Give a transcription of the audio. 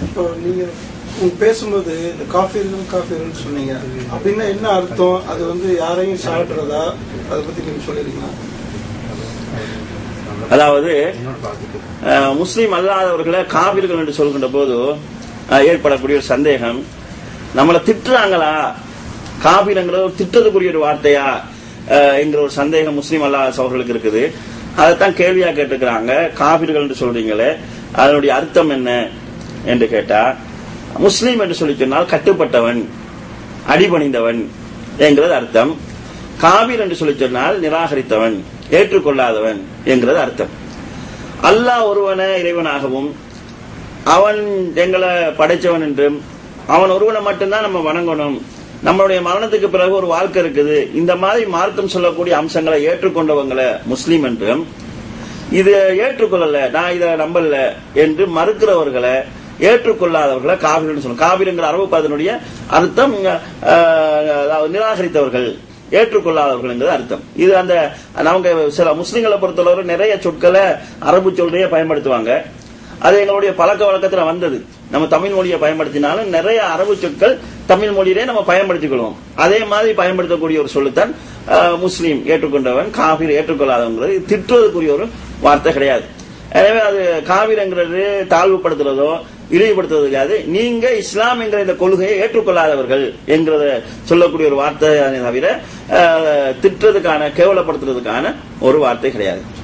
இப்போ நீங்க நீங்க பேசும்போது இந்த காஃபீர்கள் காஃபீர்கள் சொன்னீங்க அப்படின்னா என்ன அர்த்தம் அது வந்து யாரையும் சாப்பிடுறதா அதை பத்தி நீங்க சொல்லிருக்கீங்களா அதாவது அஹ், முஸ்லிம் அல்லாதவர்களை காவிர்கள் என்று சொல்கின்ற போது அஹ், ஏற்படக்கூடிய ஒரு சந்தேகம் நம்மளை திட்டுறாங்களா காபிரங்கிறது ஒரு திட்டத்துக்குரிய ஒரு வார்த்தையா அஹ், என்கிற ஒரு சந்தேகம் முஸ்லிம் அல்லாத சகோதரர்களுக்கு இருக்குது அதைத்தான் கேள்வியா கேட்டுக்கிறாங்க காபிர்கள் என்று சொல்றீங்களே அதனுடைய அர்த்தம் என்ன என்று கேட்டா முஸ்லீம் என்று சொல்லி சொன்னால் கட்டுப்பட்டவன் அடிபணிந்தவன் என்கிறது அர்த்தம் காபீர் என்று சொல்லி சொன்னால் நிராகரித்தவன் ஏற்றுக்கொள்ளாதவன் என்கிறது அர்த்தம் அல்லாஹ் ஒருவனை இறைவனாகவும் அவன் எங்களை படைச்சவன் என்றும் அவன் ஒருவனை மட்டும்தான் நம்ம வணங்கணும் நம்மளுடைய மரணத்துக்கு பிறகு ஒரு வாழ்க்கை இருக்குது இந்த மாதிரி மார்க்கம் சொல்லக்கூடிய அம்சங்களை ஏற்றுக்கொண்டவங்களை முஸ்லீம் என்றும் இது ஏற்றுக்கொள்ளல நான் இதை நம்பல என்று மறுக்கிறவர்களை ஏற்றுக்கொள்ளாதவர்களை காவிரின்னு சொல்லணும் காவிரிங்கிற அரபு பதனுடைய அர்த்தம் அஹ், அதாவது நிராகரித்தவர்கள் ஏற்றுக்கொள்ளாதவர்கள் என்கிறது அர்த்தம் இது அந்த நமக்கு சில முஸ்லிம்களை பொறுத்தளவு நிறைய சொற்களை அரபு சொல்றையே பயன்படுத்துவாங்க அது எங்களுடைய பழக்க வழக்கத்துல வந்தது நம்ம தமிழ் மொழியை பயன்படுத்தினாலும் நிறைய அரபு சொற்கள் தமிழ் மொழியிலே நம்ம பயன்படுத்திக் அதே மாதிரி பயன்படுத்தக்கூடிய ஒரு சொல்லுத்தான் அஹ், முஸ்லீம் ஏற்றுக்கொண்டவன் காபிர் ஏற்றுக்கொள்ளாதவங்கிறது இது திட்டுவதற்குரிய ஒரு வார்த்தை கிடையாது எனவே அது காவிரங்கிறது தாழ்வுபடுத்துறதோ இழிவுபடுத்துறது கிடையாது நீங்க இஸ்லாம் என்கிற இந்த கொள்கையை ஏற்றுக்கொள்ளாதவர்கள் என்கிறத சொல்லக்கூடிய ஒரு வார்த்தை தவிர அஹ், திட்டுறதுக்கான கேவலப்படுத்துறதுக்கான ஒரு வார்த்தை கிடையாது